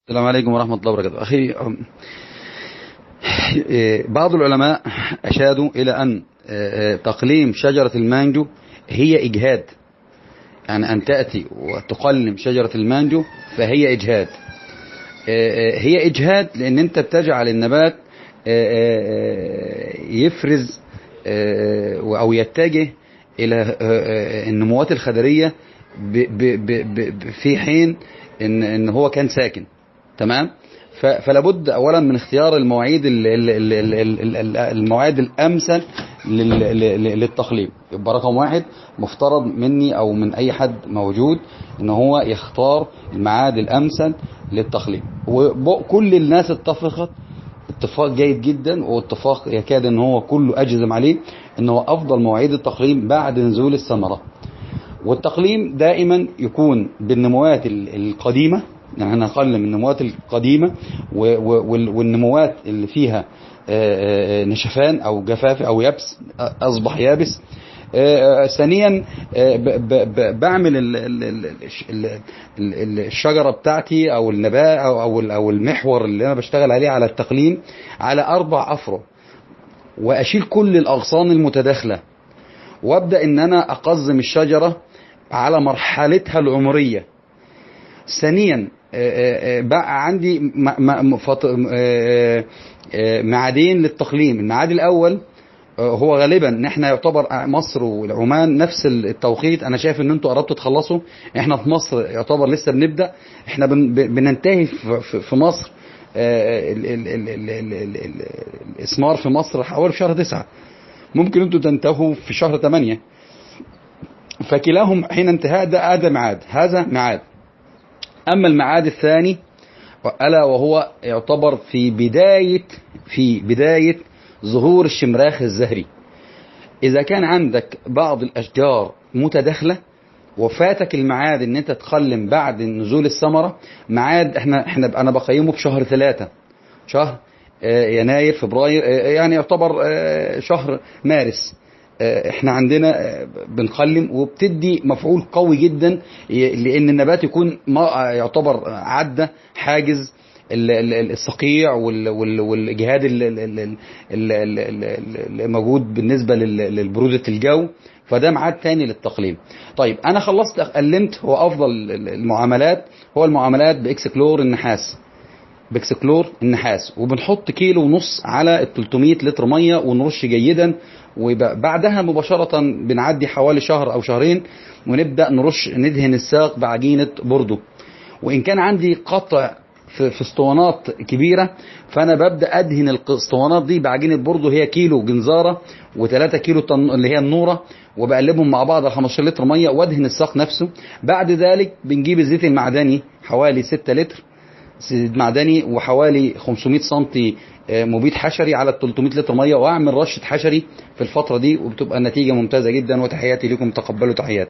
السلام عليكم ورحمة الله وبركاته أخي بعض العلماء أشادوا إلى أن تقليم شجرة المانجو هي إجهاد يعني أن تأتي وتقلم شجرة المانجو فهي إجهاد هي إجهاد لأن أنت بتجعل النبات يفرز أو يتجه إلى النموات الخدرية في حين إن, إن هو كان ساكن تمام فلا بد اولا من اختيار المواعيد المواعيد الامثل للتقليم يبقى رقم واحد مفترض مني او من اي حد موجود ان هو يختار الميعاد الامثل للتقليم وكل الناس اتفقت اتفاق جيد جدا واتفاق يكاد ان هو كله اجزم عليه ان هو افضل مواعيد التقليم بعد نزول الثمره والتقليم دائما يكون بالنموات القديمه يعني انا اقلم النموات القديمة والنموات اللي فيها نشفان او جفاف او يبس اصبح يابس ثانيا بعمل الشجرة بتاعتي او النبات او او المحور اللي انا بشتغل عليه على التقليم على اربع افرع واشيل كل الاغصان المتداخلة وابدا ان انا اقزم الشجرة على مرحلتها العمرية ثانيا بقى عندي معادين للتقليم المعاد الاول هو غالبا ان احنا يعتبر مصر والعمان نفس التوقيت انا شايف ان انتوا قربتوا تخلصوا احنا في مصر يعتبر لسه بنبدا احنا بننتهي في مصر الاسمار في مصر حوالي في شهر تسعة ممكن انتوا تنتهوا في شهر ثمانية فكلاهم حين انتهاء ده هذا ميعاد هذا ميعاد أما الميعاد الثاني ألا وهو يعتبر في بداية في بداية ظهور الشمراخ الزهري إذا كان عندك بعض الأشجار متداخلة وفاتك الميعاد ان انت تقلم بعد نزول الثمرة ميعاد احنا احنا انا بقيمه بشهر ثلاثة شهر يناير فبراير يعني يعتبر شهر مارس احنا عندنا بنقلم وبتدي مفعول قوي جدا لان النبات يكون ما يعتبر عدى حاجز الصقيع والاجهاد الموجود بالنسبه لبروده الجو فده ميعاد تاني للتقليم طيب انا خلصت قلمت هو افضل المعاملات هو المعاملات باكسكلور النحاس بكسكلور النحاس وبنحط كيلو ونص على ال 300 لتر ميه ونرش جيدا وبعدها مباشرة بنعدي حوالي شهر أو شهرين ونبدأ نرش ندهن الساق بعجينة بوردو وإن كان عندي قطع في اسطوانات كبيرة فأنا ببدأ أدهن الاسطوانات دي بعجينة بوردو هي كيلو جنزارة و3 كيلو اللي هي النورة وبقلبهم مع بعض على 15 لتر مية وادهن الساق نفسه بعد ذلك بنجيب الزيت المعدني حوالي 6 لتر زيت معدني وحوالي 500 سم مبيد حشري على 300 لتر ميه واعمل رشه حشري في الفتره دي وبتبقى النتيجه ممتازه جدا وتحياتي لكم تقبلوا تحياتي